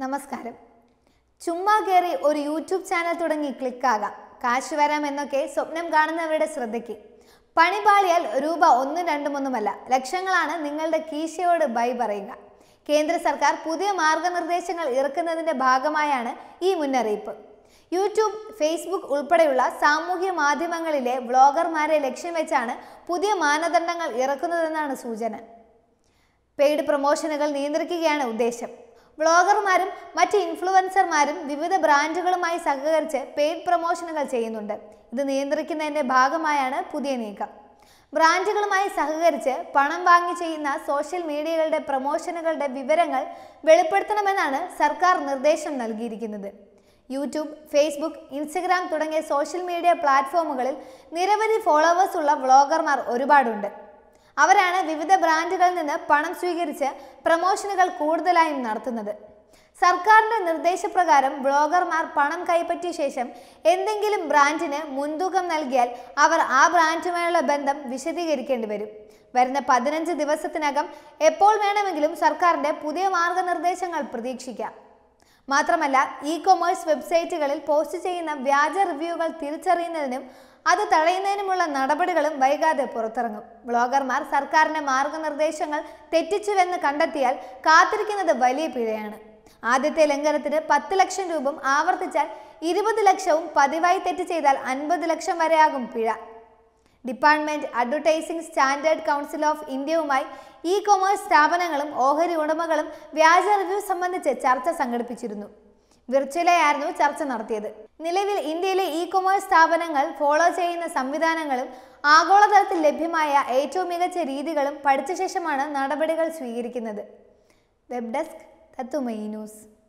നമസ്കാരം ചുമ്മാ കയറി ഒരു യൂട്യൂബ് ചാനൽ തുടങ്ങി ക്ലിക്കാകാം കാശ് വരാം എന്നൊക്കെ സ്വപ്നം കാണുന്നവരുടെ ശ്രദ്ധയ്ക്ക് പണിപാളിയാൽ രൂപ ഒന്നും രണ്ടും ഒന്നുമല്ല ലക്ഷങ്ങളാണ് നിങ്ങളുടെ കീശയോട് ബൈ പറയുക കേന്ദ്ര സർക്കാർ പുതിയ മാർഗനിർദ്ദേശങ്ങൾ ഇറക്കുന്നതിന്റെ ഭാഗമായാണ് ഈ മുന്നറിയിപ്പ് യൂട്യൂബ് ഫേസ്ബുക്ക് ഉൾപ്പെടെയുള്ള സാമൂഹ്യ മാധ്യമങ്ങളിലെ വ്ളോഗർമാരെ ലക്ഷ്യം വെച്ചാണ് പുതിയ മാനദണ്ഡങ്ങൾ ഇറക്കുന്നതെന്നാണ് സൂചന പെയ്ഡ് പ്രൊമോഷനുകൾ നിയന്ത്രിക്കുകയാണ് ഉദ്ദേശം വ്ളോഗർമാരും മറ്റ് ഇൻഫ്ലുവൻസർമാരും വിവിധ ബ്രാൻഡുകളുമായി സഹകരിച്ച് പെയ്ഡ് പ്രൊമോഷനുകൾ ചെയ്യുന്നുണ്ട് ഇത് നിയന്ത്രിക്കുന്നതിന്റെ ഭാഗമായാണ് പുതിയ നീക്കം ബ്രാൻഡുകളുമായി സഹകരിച്ച് പണം വാങ്ങി ചെയ്യുന്ന സോഷ്യൽ മീഡിയകളുടെ പ്രൊമോഷനുകളുടെ വിവരങ്ങൾ വെളിപ്പെടുത്തണമെന്നാണ് സർക്കാർ നിർദ്ദേശം നൽകിയിരിക്കുന്നത് യൂട്യൂബ് ഫേസ്ബുക്ക് ഇൻസ്റ്റഗ്രാം തുടങ്ങിയ സോഷ്യൽ മീഡിയ പ്ലാറ്റ്ഫോമുകളിൽ നിരവധി ഫോളോവേഴ്സ് ഉള്ള വ്ളോഗർമാർ ഒരുപാടുണ്ട് അവരാണ് വിവിധ ബ്രാൻഡുകളിൽ നിന്ന് പണം സ്വീകരിച്ച് പ്രമോഷനുകൾ കൂടുതലായും നടത്തുന്നത് സർക്കാരിന്റെ നിർദ്ദേശപ്രകാരം ബ്ലോഗർമാർ പണം കൈപ്പറ്റിയ ശേഷം എന്തെങ്കിലും ബ്രാൻഡിന് മുൻതൂക്കം നൽകിയാൽ അവർ ആ ബ്രാൻഡുമായുള്ള ബന്ധം വിശദീകരിക്കേണ്ടി വരും വരുന്ന പതിനഞ്ച് ദിവസത്തിനകം എപ്പോൾ വേണമെങ്കിലും സർക്കാരിന്റെ പുതിയ മാർഗനിർദ്ദേശങ്ങൾ പ്രതീക്ഷിക്കാം മാത്രമല്ല ഇ കൊമേഴ്സ് വെബ്സൈറ്റുകളിൽ പോസ്റ്റ് ചെയ്യുന്ന വ്യാജ റിവ്യൂകൾ തിരിച്ചറിയുന്നതിനും അത് തടയുന്നതിനുമുള്ള നടപടികളും വൈകാതെ പുറത്തിറങ്ങും ബ്ലോഗർമാർ സർക്കാരിന്റെ മാർഗനിർദ്ദേശങ്ങൾ തെറ്റിച്ചുവെന്ന് കണ്ടെത്തിയാൽ കാത്തിരിക്കുന്നത് വലിയ പിഴയാണ് ആദ്യത്തെ ലംഘനത്തിന് പത്ത് ലക്ഷം രൂപ ആവർത്തിച്ചാൽ ഇരുപത് ലക്ഷവും പതിവായി തെറ്റ് ചെയ്താൽ അൻപത് ലക്ഷം വരെയാകും പിഴ department advertising standard council of ഇന്ത്യയുമായി ഇ കൊമേഴ്സ് സ്ഥാപനങ്ങളും ഓഹരി ഉടമകളും വ്യാജ റിവ്യൂ സംബന്ധിച്ച് ചർച്ച സംഘടിപ്പിച്ചിരുന്നു വിർച്വലായിരുന്നു ചർച്ച നടത്തിയത് നിലവിൽ ഇന്ത്യയിലെ ഇ കൊമേഴ്സ് സ്ഥാപനങ്ങൾ ഫോളോ ചെയ്യുന്ന സംവിധാനങ്ങളും ആഗോളതലത്തിൽ ലഭ്യമായ ഏറ്റവും മികച്ച രീതികളും പഠിച്ച ശേഷമാണ് നടപടികൾ സ്വീകരിക്കുന്നത് വെബ് ഡെസ്ക് തത്തുമയി ന്യൂസ്